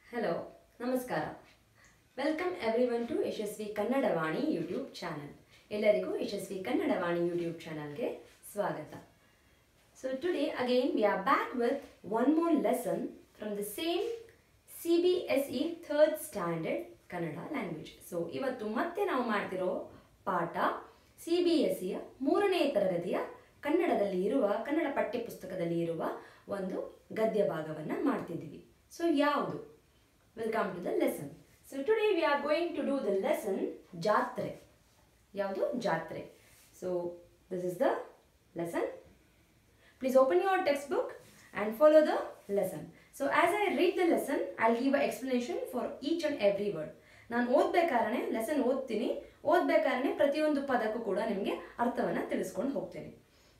Hello ನಮಸ್ಕಾರ welcome everyone to Yashasvi Kannadavani YouTube channel ಎಲ್ಲರಿಗೂ Yashasvi Kannadavani YouTube ಚಾನಲ್ಗೆ ಸ್ವಾಗತ so today again we are back with one more lesson from the same C B S E third standard Kannada language so ಇವತ್ತು ಮತ್ತೆ ನಾವು ಮಾಡ್ತಿರೋ ಪಾಠ C B S ಇಯ ಮೂರನೇ ತರಗತಿಯ ಕನ್ನಡದಲ್ಲಿ ಇರುವ ಕನ್ನಡ ಪಠ್ಯಪುಸ್ತಕದಲ್ಲಿ ಇರುವ ಒಂದು ಗದ್ಯ ಭಾಗವನ್ನು ಮಾಡ್ತಿದ್ದೀವಿ ಸೊ ಯಾವುದು welcome to the lesson so today we are going to do the lesson ಜಾತ್ರೆ ಯಾವುದು ಜಾತ್ರೆ so this is the lesson Please open your textbook and follow the lesson. So as I read the lesson, I'll give an explanation for each and every word. ನಾನು ಓದ್ಬೇಕಾದ್ರೆ lesson ಓದ್ತೀನಿ ಓದ್ಬೇಕಾದ್ರೆ ಪ್ರತಿಯೊಂದು ಪದಕ್ಕೂ ಕೂಡ ನಿಮಗೆ ಅರ್ಥವನ್ನು ತಿಳಿಸ್ಕೊಂಡು ಹೋಗ್ತೀನಿ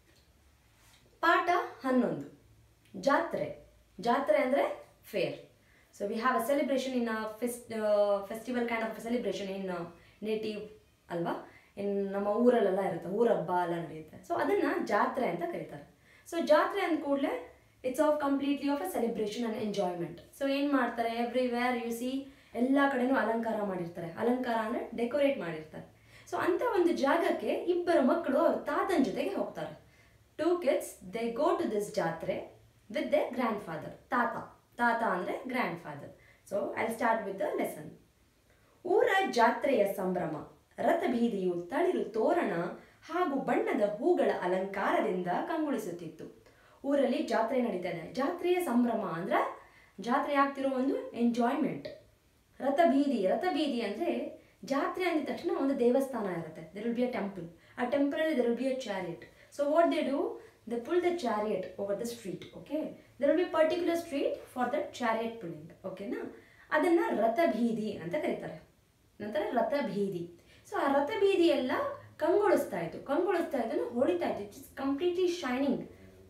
ಪಾಠ ಹನ್ನೊಂದು ಜಾತ್ರೆ ಜಾತ್ರೆ ಅಂದರೆ fair so we have a celebration in fest festival kind of celebration in native ಅಲ್ವಾ ಇನ್ ನಮ್ಮ ಊರಲ್ಲೆಲ್ಲ ಇರುತ್ತೆ ಊರ ಹಬ್ಬ ಎಲ್ಲ ನಡೆಯುತ್ತೆ ಸೊ ಅದನ್ನು ಜಾತ್ರೆ ಅಂತ ಕರೀತಾರೆ ಸೊ ಜಾತ್ರೆ ಅಂದ ಕೂಡಲೇ it's of completely of a celebration and enjoyment so ಏನು ಮಾಡ್ತಾರೆ ಎವ್ರಿವೇರ್ ಯು ಸಿ ಎಲ್ಲ ಕಡೆನೂ ಅಲಂಕಾರ ಮಾಡಿರ್ತಾರೆ ಅಲಂಕಾರ ಅಂದರೆ ಡೆಕೋರೇಟ್ ಮಾಡಿರ್ತಾರೆ ಸೊ ಅಂಥ ಒಂದು ಜಾಗಕ್ಕೆ ಇಬ್ಬರು ಮಕ್ಕಳು ಅವ್ರ ತಾತನ ಜೊತೆಗೆ ಹೋಗ್ತಾರೆ two kids they go to this ಜಾತ್ರೆ ವಿತ್ ದ ಗ್ರ್ಯಾಂಡ್ ಫಾದರ್ ತಾತ ತಾತ ಅಂದರೆ grandfather so I start with the lesson ಊರ ಜಾತ್ರೆಯ ಸಂಭ್ರಮ ರಥಬೀದಿಯು ತಳಿರು ತೋರಣ ಹಾಗೂ ಬಣ್ಣದ ಹೂಗಳ ಅಲಂಕಾರದಿಂದ ಕಂಗೊಳಿಸುತ್ತಿತ್ತು ಊರಲ್ಲಿ ಜಾತ್ರೆ ನಡೀತಾ ಇದೆ ಜಾತ್ರೆಯ ಸಂಭ್ರಮ ಅಂದ್ರೆ ಜಾತ್ರೆ ಆಗ್ತಿರೋ ಒಂದು ಎಂಜಾಯ್ಮೆಂಟ್ ರಥಬೀದಿ ರಥಬೀದಿ ಅಂದರೆ ಜಾತ್ರೆ ಅಂದ ತಕ್ಷಣ ಒಂದು ದೇವಸ್ಥಾನ ಇರುತ್ತೆ there will be a temple ಆ ಟೆಂಪಲಲ್ಲಿ there will be a chariot so what they do they pull the chariot over the street okay there will be particular street for that chariot pulling ಓಕೆನಾ ಅದನ್ನು ರಥಬೀದಿ ಅಂತ ಕರೀತಾರೆ ನಂತರ ರಥಬೀದಿ so ಆ ರಥಬೀದಿ ಎಲ್ಲ ಕಂಗೊಳಿಸ್ತಾ ಇತ್ತು ಕಂಗೊಳಿಸ್ತಾ ಇತ್ತು ಹೊಡಿತಾ ಇತ್ತು it's completely shining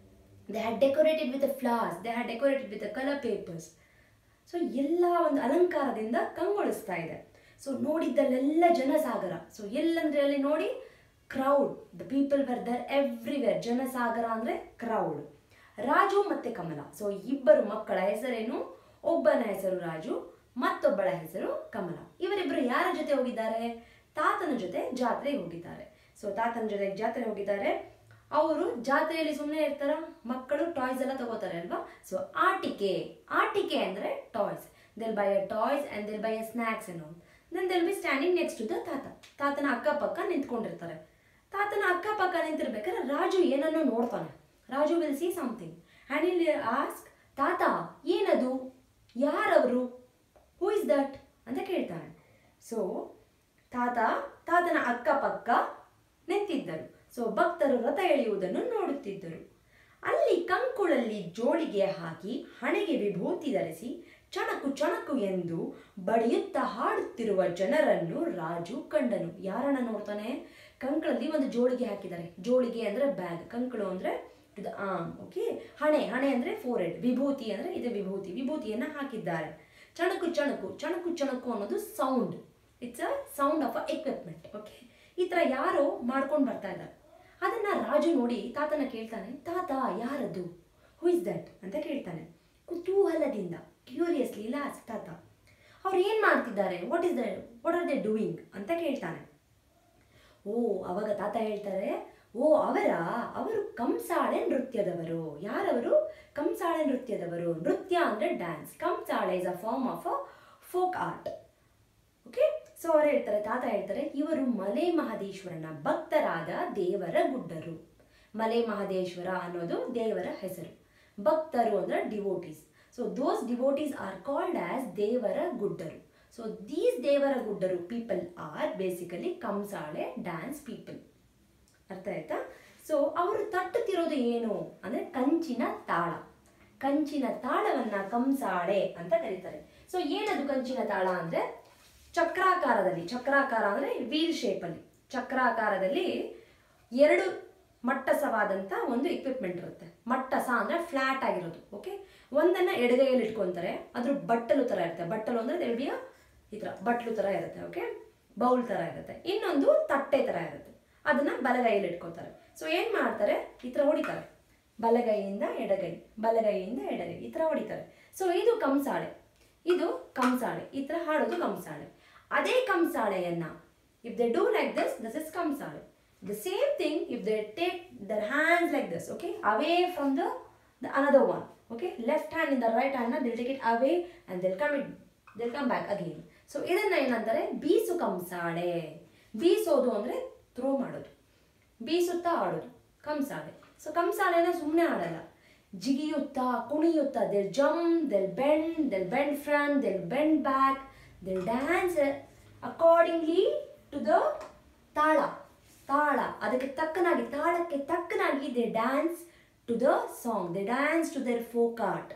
they had decorated with flowers they had decorated with colour papers so ಎಲ್ಲ ಒಂದು ಅಲಂಕಾರದಿಂದ ಕಂಗೊಳಿಸ್ತಾ ಇದೆ ಸೊ ನೋಡಿದ್ದಲ್ಲೆಲ್ಲ ಜನಸಾಗರ ಸೊ ಎಲ್ಲಂದ್ರೆ ಅಲ್ಲಿ ನೋಡಿ crowd the people were there everywhere ಜನಸಾಗರ ಅಂದರೆ ಕ್ರೌಡ್ ರಾಜು ಮತ್ತೆ ಕಮಲ ಸೊ ಇಬ್ಬರು ಮಕ್ಕಳ ಹೆಸರೇನು ಒಬ್ಬನ ಹೆಸರು ರಾಜು ಮತ್ತೊಬ್ಬಳ ಹೆಸರು ಕಮಲ ಇವರಿಬ್ಬರು ಯಾರ ಜೊತೆ ಹೋಗಿದ್ದಾರೆ ತಾತನ ಜೊತೆ ಜಾತ್ರೆಗೆ ಹೋಗಿದ್ದಾರೆ ಸೊ ತಾತನ ಜೊತೆ ಜಾತ್ರೆ ಹೋಗಿದ್ದಾರೆ ಅವರು ಜಾತ್ರೆಯಲ್ಲಿ ಸುಮ್ಮನೆ ಇರ್ತಾರ ಮಕ್ಕಳು ಟಾಯ್ಸ್ ಎಲ್ಲ ತಗೋತಾರೆ ಅಲ್ವಾ ಸೊ ಆಟಿಕೆ ಆಟಿಕೆ ಅಂದರೆ toys they'll buy a toys and they'll buy a snacks ಏನೋ then they'll be standing next to the ತಾತ ತಾತನ ಅಕ್ಕಪಕ್ಕ ನಿಂತ್ಕೊಂಡಿರ್ತಾರೆ ತಾತನ ಅಕ್ಕಪಕ್ಕ ನಿಂತಿರ್ಬೇಕಾದ್ರೆ ರಾಜು ಏನನ್ನೋ ನೋಡ್ತಾನೆ Raju will see something and ಇಲ್ಲಿ ಆಸ್ಕ್ ತಾತ ಏನದು ಯಾರವರು ಹೂ ಇಸ್ ದಟ್ ಅಂತ ಕೇಳ್ತಾನೆ ಸೊ ತಾತ ತಾತನ ಅಕ್ಕಪಕ್ಕ ನಿಂತಿದ್ದರು ಸೊ ಭಕ್ತರು ರಥ ಎಳೆಯುವುದನ್ನು ನೋಡುತ್ತಿದ್ದರು ಅಲ್ಲಿ ಕಂಕುಳಲ್ಲಿ ಜೋಳಿಗೆ ಹಾಕಿ ಹಣೆಗೆ ವಿಭೂತಿ ಧರಿಸಿ ಚಣಕು ಚಣಕು ಎಂದು ಬಡಿಯುತ್ತಾ ಹಾಡುತ್ತಿರುವ ಜನರನ್ನು ರಾಜು ಕಂಡನು ಯಾರನ್ನ ನೋಡ್ತಾನೆ ಕಂಕಳಲ್ಲಿ ಒಂದು ಜೋಳಿಗೆ ಹಾಕಿದ್ದಾರೆ ಜೋಳಿಗೆ ಅಂದ್ರೆ ಬ್ಯಾಗ್ ಕಂಕಳು ಅಂದ್ರೆ ಇದು ಆಮ್ ಓಕೆ ಹಣೆ ಹಣೆ ಅಂದ್ರೆ ಫೋರ್ ಹೆಡ್ ವಿಭೂತಿ ಅಂದ್ರೆ ಇದು ವಿಭೂತಿ ವಿಭೂತಿಯನ್ನ ಹಾಕಿದ್ದಾರೆ ಚಣಕು ಚಣಕು ಚಣಕು ಚಣಕು ಅನ್ನೋದು sound it's a sound of a equipment okay ಈ ಥರ ಯಾರೋ ಮಾಡ್ಕೊಂಡು ಬರ್ತಾ ಇದ್ದಾರೆ ಅದನ್ನ ರಾಜು ನೋಡಿ ತಾತನ ಕೇಳ್ತಾನೆ ತಾತ ಯಾರದು ಹೂ ಇಸ್ ದಟ್ ಅಂತ ಕೇಳ್ತಾನೆ ಕುತೂಹಲದಿಂದ ಕ್ಯೂರಿಯಸ್ಲಿ ಲಾಸ್ ತಾತ ಅವ್ರು ಏನು ಮಾಡ್ತಿದ್ದಾರೆ what is the what are they doing ಅಂತ ಕೇಳ್ತಾನೆ ಓ ಅವಾಗ ತಾತ ಹೇಳ್ತಾರೆ ಓ ಅವರ ಅವರು ಕಂಸಾಳೆ ನೃತ್ಯದವರು ಯಾರವರು ಕಂಸಾಳೆ ನೃತ್ಯದವರು ನೃತ್ಯ ಅಂದರೆ dance Kamsale is a form of a folk art okay so ಅವ್ರು ಹೇಳ್ತಾರೆ ತಾತ ಹೇಳ್ತಾರೆ ಇವರು ಮಲೆ ಮಹದೇಶ್ವರನ ಭಕ್ತರಾದ ದೇವರ ಗುಡ್ಡರು ಮಲೆ ಮಹದೇಶ್ವರ ಅನ್ನೋದು ದೇವರ ಹೆಸರು ಭಕ್ತರು ಅಂದ್ರೆ devotees so those devotees are called as ದೇವರ ಗುಡ್ಡರು ಸೊ ದೀಸ್ ದೇವರ ಗುಡ್ಡರು people are basically Kamsale dance people ಅರ್ಥ ಆಯ್ತಾ ಸೊ ಅವರು ತಟ್ಟುತ್ತಿರೋದು ಏನು ಅಂದ್ರೆ ಕಂಚಿನ ತಾಳ ಕಂಚಿನ ತಾಳವನ್ನ ಕಂಸಾಳೆ ಅಂತ ಕರೀತಾರೆ ಸೊ ಏನದು ಕಂಚಿನ ತಾಳ ಅಂದ್ರೆ ಚಕ್ರಾಕಾರದಲ್ಲಿ ಚಕ್ರಾಕಾರ ಅಂದರೆ ವೀಲ್ ಶೇಪಲ್ಲಿ ಚಕ್ರಾಕಾರದಲ್ಲಿ ಎರಡು ಮಟ್ಟಸವಾದಂಥ ಒಂದು ಇಕ್ವಿಪ್ಮೆಂಟ್ ಇರುತ್ತೆ ಮಟ್ಟಸ ಅಂದರೆ ಫ್ಲ್ಯಾಟ್ ಆಗಿರೋದು ಓಕೆ ಒಂದನ್ನು ಎಡಗೈಯಲ್ಲಿ ಇಟ್ಕೊತಾರೆ ಅದ್ರ ಬಟ್ಟಲು ಥರ ಇರುತ್ತೆ ಬಟ್ಟಲು ಅಂದರೆ ದೇವಿಯ ಈ ಥರ ಬಟ್ಲು ಥರ ಇರುತ್ತೆ ಓಕೆ ಬೌಲ್ ಥರ ಇರುತ್ತೆ ಇನ್ನೊಂದು ತಟ್ಟೆ ಥರ ಇರುತ್ತೆ ಅದನ್ನು ಬಲಗೈಯಲ್ಲಿ ಇಟ್ಕೋತಾರೆ ಸೊ ಏನು ಮಾಡ್ತಾರೆ ಈ ಥರ ಹೊಡಿತಾರೆ ಬಲಗೈಯಿಂದ ಎಡಗೈ ಬಲಗೈಯಿಂದ ಎಡಗೈ ಈ ಥರ ಹೊಡಿತಾರೆ ಸೊ ಇದು ಕಂಸಾಳೆ ಇದು ಕಂಸಾಳೆ ಈ ಥರ ಹಾಡೋದು ಕಂಸಾಳೆ ಅದೇ ಕಂಸಾಳೆಯನ್ನ if they do like this this is Kamsale the same thing if they take their hands like this okay away from the the another one okay left hand in the right ಹ್ಯಾಂಡ್ನ they'll take it away and they'll come it they'll come back again so ಇದನ್ನ ಏನಂತಾರೆ ಬೀಸು ಕಂಸಾಳೆ ಬೀಸೋದು ಅಂದರೆ throw ಮಾಡೋದು ಬೀಸುತ್ತಾ ಆಡೋದು ಕಂಸಾಳೆ so ಕಂಸಾಳೆನ ಸುಮ್ಮನೆ ಆಡಲ್ಲ ಜಿಗಿಯುತ್ತಾ ಕುಣಿಯುತ್ತಾ they'll jump they'll bend they'll bend front they'll bend back they'll dance accordingly to the ತಾಳ ತಾಳ ಅದಕ್ಕೆ ತಕ್ಕನಾಗಿ ತಾಳಕ್ಕೆ ತಕ್ಕನಾಗಿ they dance to the song they dance to their folk art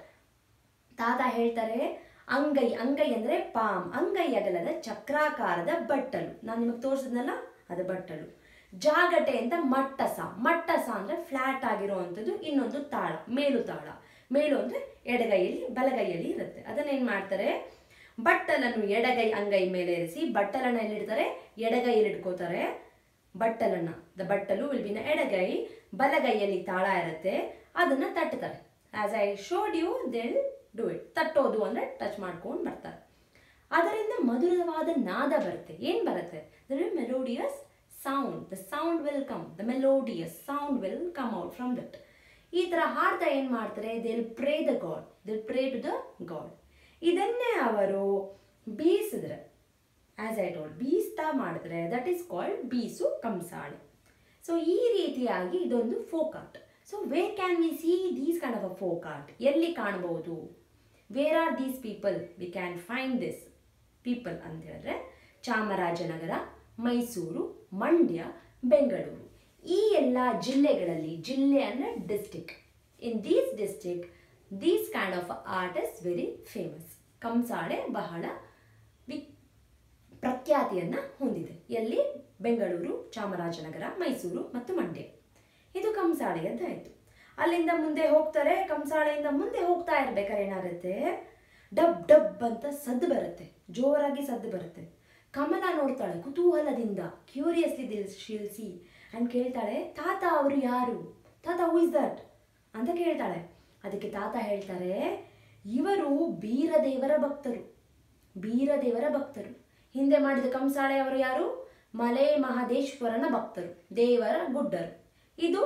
ತಾತ ಹೇಳ್ತಾರೆ ಅಂಗೈ ಅಂಗೈ ಅಂದರೆ ಪಾಮ್ ಅಂಗೈ ಅಗಲದ ಚಕ್ರಾಕಾರದ ಬಟ್ಟಲು ನಾನು ನಿಮಗೆ ತೋರಿಸಿದ್ನಲ್ಲ ಅದು ಬಟ್ಟಲು ಜಾಗಟೆ ಅಂತ ಮಟ್ಟಸ ಮಟ್ಟಸ ಅಂದರೆ ಫ್ಲ್ಯಾಟ್ ಆಗಿರುವಂಥದ್ದು ಇನ್ನೊಂದು ತಾಳ ಮೇಲು ತಾಳ ಮೇಲು ಅಂದರೆ ಎಡಗೈಯಲ್ಲಿ ಬಲಗೈಯಲ್ಲಿ ಇರುತ್ತೆ ಅದನ್ನೇನು ಮಾಡ್ತಾರೆ ಬಟ್ಟಲನ್ನು ಎಡಗೈ ಅಂಗೈ ಮೇಲೆ ಇರಿಸಿ ಬಟ್ಟಲನ್ನು ಎಲ್ಲಿಡ್ತಾರೆ ಎಡಗೈಯಲ್ಲಿ ಇಟ್ಕೋತಾರೆ ಬಟ್ಟಲನ್ನ ದ ಬಟ್ಟಲು ವಿಲ್ ಬಿನ ಎಡಗೈ ಬಲಗೈಯಲ್ಲಿ ತಾಳ ಇರುತ್ತೆ ಅದನ್ನ ತಟ್ತಾರೆ as I showed you they'll do it ತಟ್ಟೋದು ಅಂದ್ರೆ ಟಚ್ ಮಾಡ್ಕೊಂಡು ಬರ್ತಾರೆ ಅದರಿಂದ ಮಧುರವಾದ ನಾದ ಬರುತ್ತೆ ಏನ್ ಬರುತ್ತೆ melodious sound the sound will come the melodious sound will come out from that ಈ ತರ ಹಾಡ್ತಾ ಏನ್ ಮಾಡ್ತಾರೆ they'll pray the god they'll pray to the god ಇದನ್ನೇ ಅವರು ಬೀಸಿದ್ರೆ ಆಸ್ ಐ ಟೋಲ್ಡ್ ಬೀಸ್ತಾ ಮಾಡಿದ್ರೆ ದಟ್ ಈಸ್ ಕಾಲ್ಡ್ ಬೀಸು ಕಂಸಾಳೆ ಸೊ ಈ ರೀತಿಯಾಗಿ ಇದೊಂದು folk art so where can we see these kind of a folk art ಎಲ್ಲಿ ಕಾಣಬಹುದು where are these people we can find this people ಅಂತ ಹೇಳಿದ್ರೆ ಚಾಮರಾಜನಗರ ಮೈಸೂರು ಮಂಡ್ಯ ಬೆಂಗಳೂರು ಈ ಎಲ್ಲ ಜಿಲ್ಲೆಗಳಲ್ಲಿ ಜಿಲ್ಲೆ ಅಂದರೆ district in these district these kind of art is very famous Kamsale ಬಹಳ ವಿ ಪ್ರಖ್ಯಾತಿಯನ್ನ ಹೊಂದಿದೆ ಎಲ್ಲಿ ಬೆಂಗಳೂರು ಚಾಮರಾಜನಗರ ಮೈಸೂರು ಮತ್ತು ಮಂಡ್ಯ ಇದು ಕಂಸಾಳೆಯದ್ದಾಯಿತು ಅಲ್ಲಿಂದ ಮುಂದೆ ಹೋಗ್ತಾರೆ ಕಂಸಾಳೆಯಿಂದ ಮುಂದೆ ಹೋಗ್ತಾ ಇರ್ಬೇಕಾದ್ರೆ ಏನಾಗುತ್ತೆ ಡಬ್ ಡಬ್ ಅಂತ ಸದ್ದು ಬರುತ್ತೆ ಜೋರಾಗಿ ಸದ್ದು ಬರುತ್ತೆ ಕಮಲ ನೋಡ್ತಾಳೆ ಕುತೂಹಲದಿಂದ ಕ್ಯೂರಿಯಸ್ಲಿ ದಿಲ್ ಶಿಲ್ಸಿ ಅಂಡ್ ಕೇಳ್ತಾಳೆ ತಾತ ಅವರು ಯಾರು ತಾತ ಹೂ ಇಸ್ ದಟ್ ಅಂತ ಕೇಳ್ತಾಳೆ ಅದಕ್ಕೆ ತಾತ ಹೇಳ್ತಾರೆ ಇವರು ಬೀರದೇವರ ಭಕ್ತರು ಬೀರದೇವರ ಭಕ್ತರು ಹಿಂದೆ ಮಾಡಿದ ಕಂಸಾಳೆ ಅವರು ಯಾರು ಮಲೆ ಮಹದೇಶ್ವರನ ಭಕ್ತರು ದೇವರ ಗುಡ್ಡರು ಇದು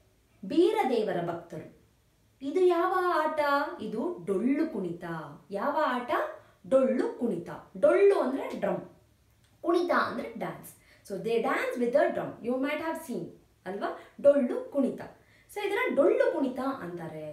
ಬೀರದೇವರ ಭಕ್ತರು ಇದು ಯಾವ ಆಟ ಇದು ಡೊಳ್ಳು ಕುಣಿತ ಯಾವ ಆಟ ಡೊಳ್ಳು ಕುಣಿತ ಡೊಳ್ಳು ಅಂದ್ರೆ ಡ್ರಮ್ ಕುಣಿತ ಅಂದ್ರೆ dance so they dance with the drum you might have seen ಅಲ್ವಾ ಡೊಳ್ಳು ಕುಣಿತ ಸೊ ಇದನ್ನ ಡೊಳ್ಳು ಕುಣಿತ ಅಂತಾರೆ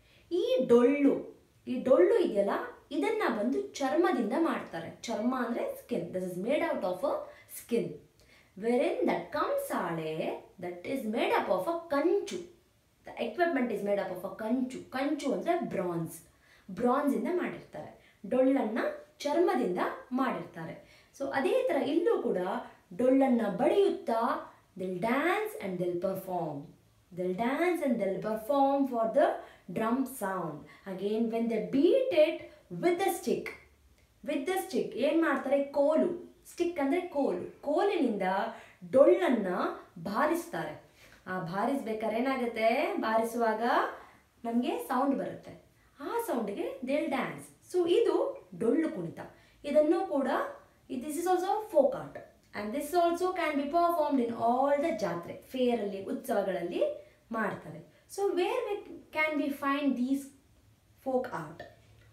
ಈ ಡೊಳ್ಳು ಈ ಡೊಳ್ಳು ಇದೆಯಲ್ಲ ಇದನ್ನ ಬಂದು ಚರ್ಮದಿಂದ ಮಾಡ್ತಾರೆ ಚರ್ಮ ಅಂದ್ರೆ skin this is made out of a skin where in that Kamsale that is made up of a kanchu the equipment is made up of a kanchu ಕಂಚು ಅಂದರೆ ಬ್ರಾನ್ಸ್ ಬ್ರಾನ್ಸಿಂದ ಮಾಡಿರ್ತಾರೆ ಡೊಳ್ಳನ್ನ ಚರ್ಮದಿಂದ ಮಾಡಿರ್ತಾರೆ ಸೊ ಅದೇ ಥರ ಇಲ್ಲೂ ಕೂಡ ಡೊಳ್ಳನ್ನ ಬಡಿಯುತ್ತಾ they'll dance and they'll perform they'll dance and they'll perform for the drum sound again when the beat it with the stick with the stick ಏನು ಮಾಡ್ತಾರೆ ಕೋಲು ಸ್ಟಿಕ್ ಅಂದರೆ ಕೋಲು ಕೋಲಿನಿಂದ ಡೊಳ್ಳನ್ನ ಬಾರಿಸ್ತಾರೆ ಆ ಬಾರಿಸ್ಬೇಕಾದ್ರೆ ಏನಾಗುತ್ತೆ ಬಾರಿಸುವಾಗ ನಮಗೆ ಸೌಂಡ್ ಬರುತ್ತೆ ಆ ಸೌಂಡ್ಗೆ ದೇಲ್ ಡ್ಯಾನ್ಸ್ ಸೊ ಇದು ಡೊಳ್ಳು ಕುಣಿತ ಇದನ್ನು ಕೂಡ this is also folk art and this also can be performed in all the jatre ಫೇರಲ್ಲಿ ಉತ್ಸವಗಳಲ್ಲಿ ಮಾಡ್ತಾರೆ so where we can be find these folk art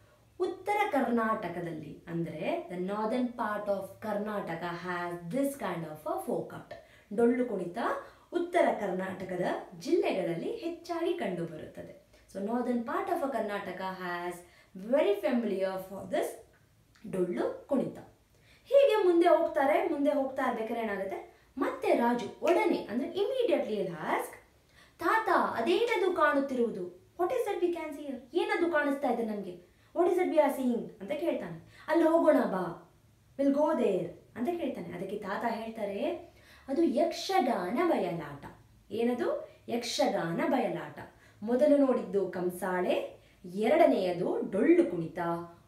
ಉತ್ತರ ಕರ್ನಾಟಕದಲ್ಲಿ ಅಂದರೆ the northern part of Karnataka has this kind of a folk art Dollu Kunitha ಉತ್ತರ ಕರ್ನಾಟಕದ ಜಿಲ್ಲೆಗಳಲ್ಲಿ ಹೆಚ್ಚಾಗಿ ಕಂಡುಬರುತ್ತದೆ so northern part of a Karnataka has very familiar for this Dollu Kunitha ಹೀಗೆ ಮುಂದೆ ಹೋಗ್ತಾರೆ ಮುಂದೆ ಹೋಗ್ತಾ ಇರ್ಬೇಕಾದ್ರೆ ಏನಾಗುತ್ತೆ ಮತ್ತೆ ರಾಜು ಒಡನೆ ಅಂದ್ರೆ ಇಮಿಡಿಯೇಟ್ಲಿ ಹ್ಯಾಸ್ಕ್ ತಾತ ಅದೇನದು ಕಾಣುತ್ತಿರುವುದು what is that we can see ಏನದು ಕಾಣಿಸ್ತಾ ಇದೆ ನನಗೆ what is that we are seeing ಅಂತ ಕೇಳ್ತಾನೆ ಅಲ್ಲಿ ಹೋಗೋಣ ಬಾ ವಿಲ್ ಗೋ ದೇರ್ ಅಂತ ಕೇಳ್ತಾನೆ ಅದಕ್ಕೆ ತಾತ ಹೇಳ್ತಾರೆ ಅದು ಯಕ್ಷಗಾನ ಬಯಲಾಟ ಏನದು ಯಕ್ಷಗಾನ ಬಯಲಾಟ ಮೊದಲು ನೋಡಿದ್ದು ಕಂಸಾಳೆ ಎರಡನೆಯದು ಡೊಳ್ಳು ಕುಣಿತ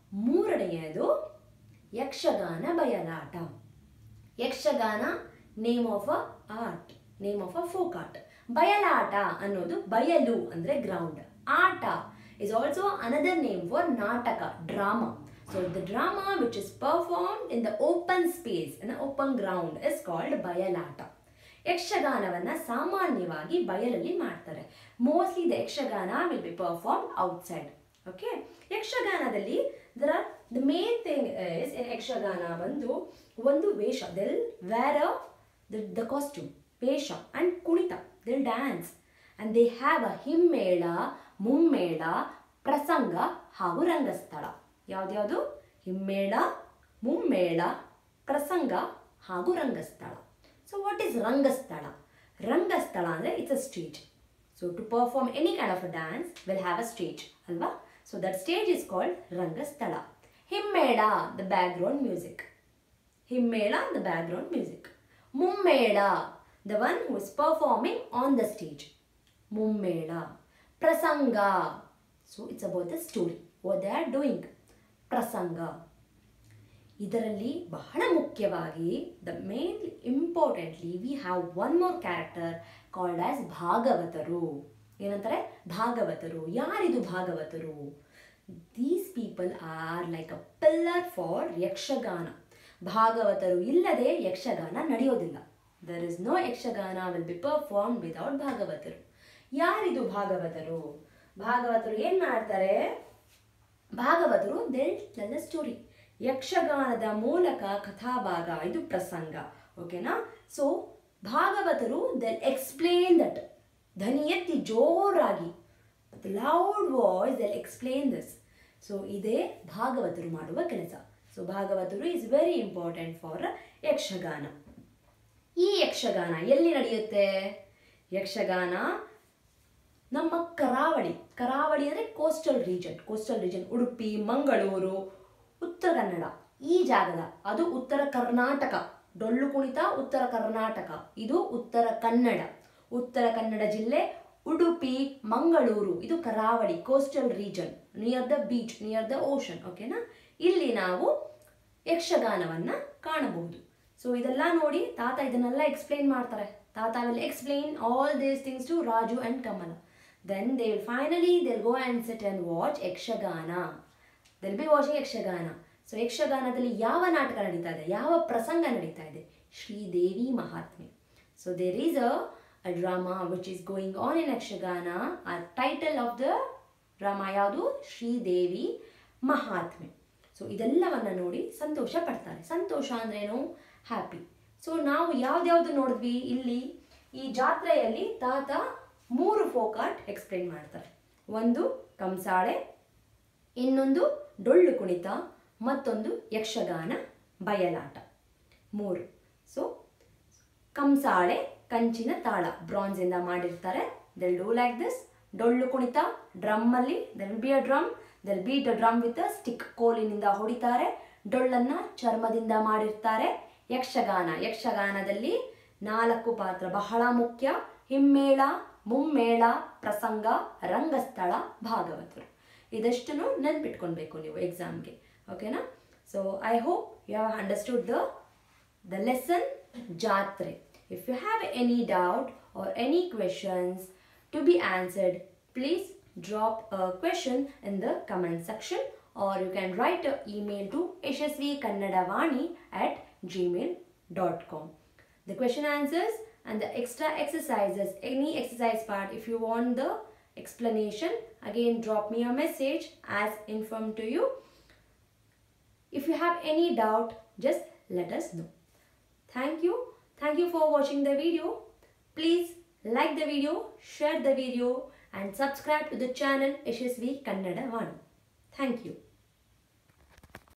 ಮೂರನೆಯದು Yakshagana Bayalata Yakshagana name of a art name of a folk art Bayalata ಅನ್ನೋದು ಬಯಲು ಅಂದ್ರೆ ಗ್ರೌಂಡ್ ಆಟ is also another name for nataka drama so the drama which is perform in the open space in open ground is called Bayalata ಯಕ್ಷಗಾನವನ್ನ ಸಾಮಾನ್ಯವಾಗಿ ಬಯಲಲ್ಲಿ ಮಾಡ್ತಾರೆ mostly the Yakshagana will be perform outside okay ಯಕ್ಷಗಾನದಲ್ಲಿ there are the main thing is in Yakshagana ಬಂದು ಒಂದು ವೇಷ they'll wear the the costume vesha and kunitha they'll dance and they have a ಹಿಮ್ಮೇಳ ಮುಮ್ಮೇಳ ಪ್ರಸಂಗ ಹಾಗೂ ರಂಗಸ್ಥಳ ಯಾವ್ದ್ಯಾವುದು ಹಿಮ್ಮೇಳ ಮುಮ್ಮೇಳ ಪ್ರಸಂಗ ಹಾಗೂ ರಂಗಸ್ಥಳ ಸೊ ವಾಟ್ ಈಸ್ ರಂಗಸ್ಥಳ ರಂಗಸ್ಥಳ ಅಂದರೆ it's a stage so to perform any kind of a dance will have a stage ಅಲ್ವಾ so that stage is called rangasthala himmela the background music himmela the background music mummela the one who is performing on the stage ಮುಮ್ಮೇಳ ಪ್ರಸಂಗ so it's about the story what they are doing ಪ್ರಸಂಗ ಇದರಲ್ಲಿ ಬಹಳ ಮುಖ್ಯವಾಗಿ the main importantly we have one more character called as ಭಾಗವತರು ಏನಂತಾರೆ ಭಾಗವತರು ಯಾರಿದು ಭಾಗವತರು these people are like a pillar for Yakshagana ಭಾಗವತರು ಇಲ್ಲದೆ ಯಕ್ಷಗಾನ ನಡೆಯೋದಿಲ್ಲ there is no Yakshagana will be perform without ಭಾಗವತರು ಯಾರಿದು ಭಾಗವತರು ಭಾಗವತರು ಏನು ಮಾಡ್ತಾರೆ ಭಾಗವತರು ದೇಲ್ ಟೆಲ್ ಸ್ಟೋರಿ ಯಕ್ಷಗಾನದ ಮೂಲಕ ಕಥಾಭಾಗ ಇದು ಪ್ರಸಂಗ ಓಕೆನಾ ಸೊ ಭಾಗವತರು ದೆಲ್ ಎಕ್ಸ್ಪ್ಲೇನ್ ದಟ್ ಧ್ವನಿ ಎತ್ತಿ ಜೋರಾಗಿ loud voice they'll explain this so ಇದೇ ಭಾಗವತರು ಮಾಡುವ ಕೆಲಸ ಸೊ ಭಾಗವತರು is very important for Yakshagana ಈ ಯಕ್ಷಗಾನ ಎಲ್ಲಿ ನಡೆಯುತ್ತೆ ಯಕ್ಷಗಾನ ನಮ್ಮ ಕರಾವಳಿ ಕರಾವಳಿ ಅಂದರೆ coastal region coastal region Udupi Mangaluru Uttara Kannada ಈ ಜಾಗದ ಅದು ಉತ್ತರ ಕರ್ನಾಟಕ ಡೊಳ್ಳು ಕುಣಿತ ಉತ್ತರ ಕರ್ನಾಟಕ ಇದು ಉತ್ತರ ಕನ್ನಡ ಉತ್ತರ ಕನ್ನಡ ಜಿಲ್ಲೆ ಉಡುಪಿ ಮಂಗಳೂರು ಇದು ಕರಾವಳಿ coastal region near the beach near the ocean ಓಕೆನಾ ಇಲ್ಲಿ ನಾವು ಯಕ್ಷಗಾನವನ್ನ ಕಾಣಬಹುದು ಸೊ ಇದೆಲ್ಲ ನೋಡಿ ತಾತ ಇದನ್ನೆಲ್ಲ ಎಕ್ಸ್ಪ್ಲೇನ್ ಮಾಡ್ತಾರೆ ತಾತ will explain all these things to Raju and Kamala then they will finally they'll go and sit and watch Yakshagana they'll be watching Yakshagana so ಯಕ್ಷಗಾನದಲ್ಲಿ ಯಾವ ನಾಟಕ ನಡೀತಾ ಇದೆ ಯಾವ ಪ್ರಸಂಗ ನಡೀತಾ ಇದೆ Sridevi Mahatme so there is a a drama which is going on in Yakshagana. A title of the drama ಯಾವುದು ಶ್ರೀದೇವಿ ಮಹಾತ್ಮೆ ಸೊ ಇದೆಲ್ಲವನ್ನ ನೋಡಿ ಸಂತೋಷ ಪಡ್ತಾರೆ ಸಂತೋಷ ಅಂದ್ರೇನು ಹ್ಯಾಪಿ ಸೊ ನಾವು ಯಾವ್ದ್ಯಾವ್ದು ನೋಡಿದ್ವಿ ಇಲ್ಲಿ ಈ ಜಾತ್ರೆಯಲ್ಲಿ ತಾತ ಮೂರು ಫೋಕ್ ಆರ್ಟ್ ಎಕ್ಸ್ಪ್ಲೇನ್ ಮಾಡ್ತಾರೆ ಒಂದು ಕಂಸಾಳೆ ಇನ್ನೊಂದು ಡೊಳ್ಳು ಕುಣಿತ ಮತ್ತೊಂದು ಯಕ್ಷಗಾನ ಬಯಲಾಟ ಮೂರು ಸೊ ಕಂಸಾಳೆ ಕಂಚಿನ ತಾಳ ಬ್ರಾನ್ಸ್ ಇಂದ ಮಾಡಿರ್ತಾರೆ they'll do like this Dollu Kunitha drum ಅಲ್ಲಿ they'll be a drum they'll beat a drum with stick ಕೋಲಿನಿಂದ ಹೊಡಿತಾರೆ ಡೊಳ್ಳನ್ನ ಚರ್ಮದಿಂದ ಮಾಡಿರ್ತಾರೆ ಯಕ್ಷಗಾನ ಯಕ್ಷಗಾನದಲ್ಲಿ ನಾಲ್ಕು ಪಾತ್ರ ಬಹಳ ಮುಖ್ಯ ಹಿಮ್ಮೇಳ ಮುಮ್ಮೇಳ ಪ್ರಸಂಗ ರಂಗಸ್ಥಳ ಭಾಗವತರು ಇದಷ್ಟನ್ನು ನೆನ್ಪಿಟ್ಕೊಳ್ಬೇಕು ನೀವು ಎಕ್ಸಾಮ್ಗೆ ಓಕೆನಾ so I hope you have understood the the lesson Jatre. If you have any doubt or any questions to be answered, please drop a question in the comment section or you can write an email to yashasvikannadavani at gmail.com. The question answers and the extra exercises, any exercise part, if you want the explanation, again drop me a message as informed to you. If you have any doubt, just let us know. Thank you. Thank you for watching the video. Please like the video, share the video and subscribe to the channel Yashasvi Kannada Vani. Thank you.